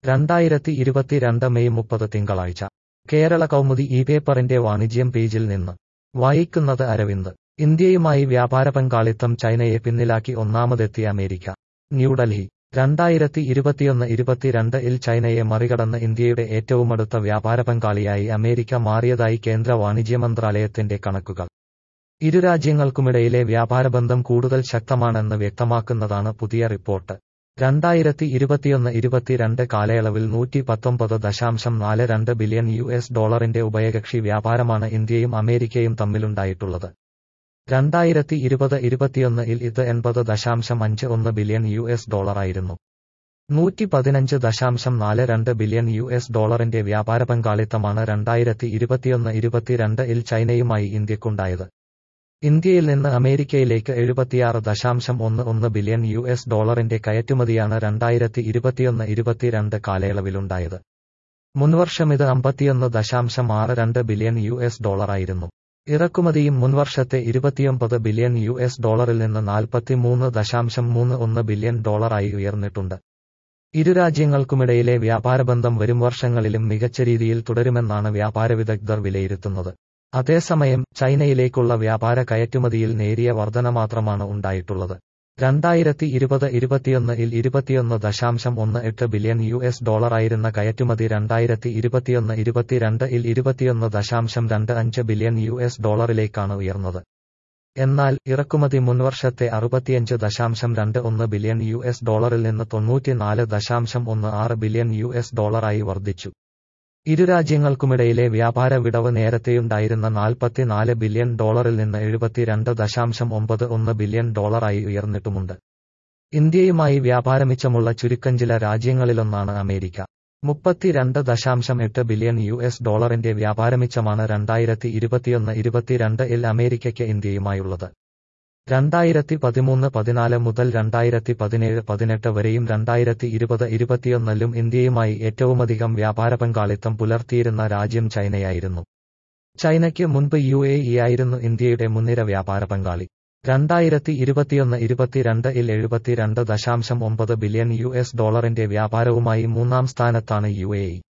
രണ്ടായിരത്തി ഇരുപത്തിരണ്ട് മെയ് മുപ്പത് തിങ്കളാഴ്ച കേരള കൗമുദി ഈ പേപ്പറിന്റെ വാണിജ്യം പേജിൽ നിന്ന് വായിക്കുന്നത് അരവിന്ദ് ഇന്ത്യയുമായി വ്യാപാര പങ്കാളിത്തം ചൈനയെ പിന്നിലാക്കി ഒന്നാമതെത്തിയ അമേരിക്ക ന്യൂഡൽഹി രണ്ടായിരത്തി ഇരുപത്തിയൊന്ന് ഇരുപത്തിരണ്ട് ഇൽ ചൈനയെ മറികടന്ന് ഇന്ത്യയുടെ ഏറ്റവുമടുത്ത വ്യാപാര പങ്കാളിയായി അമേരിക്ക മാറിയതായി കേന്ദ്ര വാണിജ്യ മന്ത്രാലയത്തിന്റെ കണക്കുകൾ ഇരു രാജ്യങ്ങൾക്കുമിടയിലെ വ്യാപാരബന്ധം കൂടുതൽ ശക്തമാണെന്ന് വ്യക്തമാക്കുന്നതാണ് പുതിയ റിപ്പോർട്ട് രണ്ടായിരത്തി ഇരുപത്തിയൊന്ന് ഇരുപത്തിരണ്ട് കാലയളവിൽ നൂറ്റി പത്തൊമ്പത് ദശാംശം നാല് രണ്ട് ബില്യൺ യു എസ് ഡോളറിന്റെ ഉഭയകക്ഷി വ്യാപാരമാണ് ഇന്ത്യയും അമേരിക്കയും തമ്മിലുണ്ടായിട്ടുള്ളത് രണ്ടായിരത്തി ഇരുപത് ഇരുപത്തിയൊന്ന് ഇൽ ഇത് എൺപത് ദശാംശം അഞ്ച് ഒന്ന് ബില്യൺ യു എസ് ഡോളറായിരുന്നു നൂറ്റി പതിനഞ്ച് ദശാംശം നാല് രണ്ട് ബില്യൺ യു എസ് ഡോളറിന്റെ വ്യാപാര പങ്കാളിത്തമാണ് രണ്ടായിരത്തി ഇരുപത്തിയൊന്ന് ഇരുപത്തിരണ്ട് ഇൽ ചൈനയുമായി ഇന്ത്യക്കുണ്ടായത് ഇന്ത്യയിൽ നിന്ന് അമേരിക്കയിലേക്ക് എഴുപത്തിയാറ് ദശാംശം ഒന്ന് ഒന്ന് ബില്യൺ യു എസ് ഡോളറിന്റെ കയറ്റുമതിയാണ് രണ്ടായിരത്തി ഇരുപത്തിയൊന്ന് ഇരുപത്തിരണ്ട് കാലയളവിലുണ്ടായത് മുൻവർഷം ഇത് അമ്പത്തിയൊന്ന് ദശാംശം ആറ് രണ്ട് ബില്യൺ യു എസ് ഡോളറായിരുന്നു ഇറക്കുമതിയും മുൻവർഷത്തെ ഇരുപത്തിയൊമ്പത് ബില്യൺ യു എസ് ഡോളറിൽ നിന്ന് നാൽപ്പത്തിമൂന്ന് ദശാംശം മൂന്ന് ഒന്ന് ബില്യൺ ഡോളറായി ഉയർന്നിട്ടുണ്ട് ഇരു രാജ്യങ്ങൾക്കുമിടയിലെ വ്യാപാരബന്ധം വരും വർഷങ്ങളിലും മികച്ച രീതിയിൽ തുടരുമെന്നാണ് വ്യാപാര വിദഗ്ധർ വിലയിരുത്തുന്നത് അതേസമയം ചൈനയിലേക്കുള്ള വ്യാപാര കയറ്റുമതിയിൽ നേരിയ വർധന മാത്രമാണ് ഉണ്ടായിട്ടുള്ളത് രണ്ടായിരത്തി ഇരുപത് ഇരുപത്തിയൊന്ന് ഇൽ ഇരുപത്തിയൊന്ന് ദശാംശം ഒന്ന് എട്ട് ബില്യൺ യു എസ് ഡോളറായിരുന്ന കയറ്റുമതി രണ്ടായിരത്തി ഇരുപത്തിയൊന്ന് ഇരുപത്തിരണ്ട് ഇൽ ഇരുപത്തിയൊന്ന് ദശാംശം രണ്ട് അഞ്ച് ബില്യൺ യു എസ് ഡോളറിലേക്കാണ് ഉയർന്നത് എന്നാൽ ഇറക്കുമതി മുൻവർഷത്തെ അറുപത്തിയഞ്ച് ദശാംശം രണ്ട് ഒന്ന് ബില്യൺ യു എസ് ഡോളറിൽ നിന്ന് തൊണ്ണൂറ്റിനാല് ദശാംശം ഒന്ന് ആറ് ബില്യൺ യു എസ് ഡോളറായി വർദ്ധിച്ചു ഇരു രാജ്യങ്ങൾക്കുമിടയിലെ വ്യാപാര വിടവ് നേരത്തെയുണ്ടായിരുന്ന നാൽപ്പത്തിനാല് ബില്യൺ ഡോളറിൽ നിന്ന് എഴുപത്തിരണ്ട് ദശാംശം ഒമ്പത് ഒന്ന് ബില്യൺ ഡോളറായി ഉയർന്നിട്ടുമുണ്ട് ഇന്ത്യയുമായി വ്യാപാരമിച്ചമുള്ള ചുരുക്കം ചില രാജ്യങ്ങളിലൊന്നാണ് അമേരിക്ക മുപ്പത്തിരണ്ട് ദശാംശം എട്ട് ബില്യൺ യു എസ് ഡോളറിന്റെ വ്യാപാരമിച്ചമാണ് രണ്ടായിരത്തി ഇരുപത്തിയൊന്ന് ഇരുപത്തിരണ്ട് ഇൽ അമേരിക്കയ്ക്ക് ഇന്ത്യയുമായുള്ളത് രണ്ടായിരത്തി പതിമൂന്ന് പതിനാല് മുതൽ രണ്ടായിരത്തി പതിനേഴ് പതിനെട്ട് വരെയും രണ്ടായിരത്തി ഇരുപത് ഇരുപത്തിയൊന്നിലും ഇന്ത്യയുമായി ഏറ്റവുമധികം വ്യാപാര പങ്കാളിത്തം പുലർത്തിയിരുന്ന രാജ്യം ചൈനയായിരുന്നു ചൈനയ്ക്ക് മുൻപ് യു എ ഇ ആയിരുന്നു ഇന്ത്യയുടെ മുൻനിര വ്യാപാര പങ്കാളി രണ്ടായിരത്തി ഇരുപത്തിയൊന്ന് ഇരുപത്തിരണ്ട് ഇൽ എഴുപത്തിരണ്ട് ദശാംശം ഒമ്പത് ബില്യൺ യു എസ് ഡോളറിന്റെ വ്യാപാരവുമായി മൂന്നാം സ്ഥാനത്താണ് യു എ ഇ